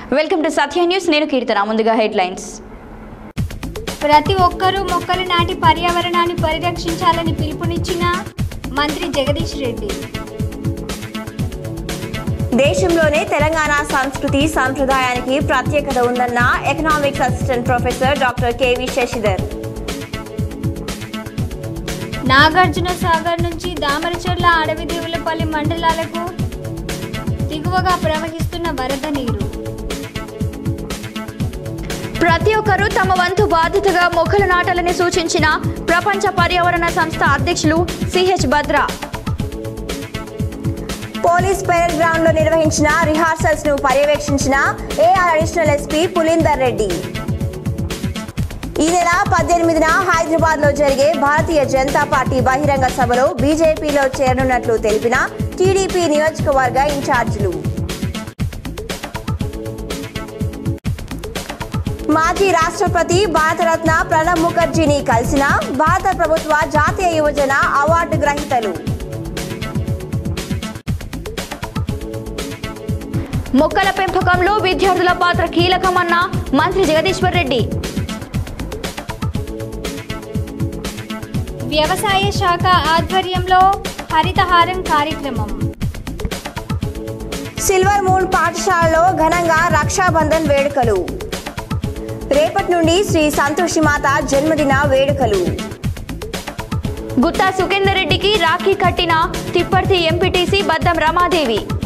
welcome to Satya news నేను కీర్తన ముందుగా headlines ప్రతి ఒక్కరూ మొక్కలు నాటి పర్యావరణాన్ని పరిరక్షించాలని పిలుపునిచ్చిన మంత్రి జగదీష్ రెడ్డి దేశంలోనే తెలంగాణ సంస్కృతి సంప్రదాయానికి ప్రత్యేకత ఉందన్న economics assistant professor doctor KV Sasidhar Nagarjuna Sagar నుంచి దామరచర్ల అడవి దేవులపల్లి మండలాలకు దిగువగా ప్రవహిస్తున్న వరద నీరు ప్రతి ఒక్కరూ తమ వంతు బాధ్యతగా మొక్కలు నాటాలని సూచించిన ప్రపంచ పర్యావరణ సంస్థ అధ్యక్షులు CH Bhadra police parade ground లో నిర్వహించిన రిహార్సల్స్ ను పర్యవేక్షించిన AR additional SP Pulinder Reddy ఈ నెల పద్దెనిమిదిన హైదరాబాద్ లో జరిగే భారతీయ జనతా పార్టీ బహిరంగ సభలో బీజేపీలో చేరనున్నట్లు తెలిపిన టీడీపీ నియోజకవర్గ ఇన్ఛార్జీలు మాజీ రాష్ట్రపతి భారతరత్న ప్రణబ్ ముఖర్జీని కలిసిన భారత ప్రభుత్వ జాతీయ యువజన అవార్డు గ్రహీతలు మొక్కల పెంపకంలో విద్యార్థుల పాత్ర కీలకమన్న మంత్రి జగదీశ్వర్ రెడ్డి వ్యవసాయ శాఖ ఆధ్వర్యంలో హరితహారం కార్యక్రమం సిల్వర్ మూన్ పాఠశాలలో ఘనంగా రక్షాబంధన్ వేడుకలు రేపటి నుండి శ్రీ సంతోషి మాత జన్మదిన వేడుకలు గుత్తా సుఖేందర్ రెడ్డికి రాఖీ కట్టిన తిప్పర్తి ఎంపీటీసీ బద్దం రమాదేవి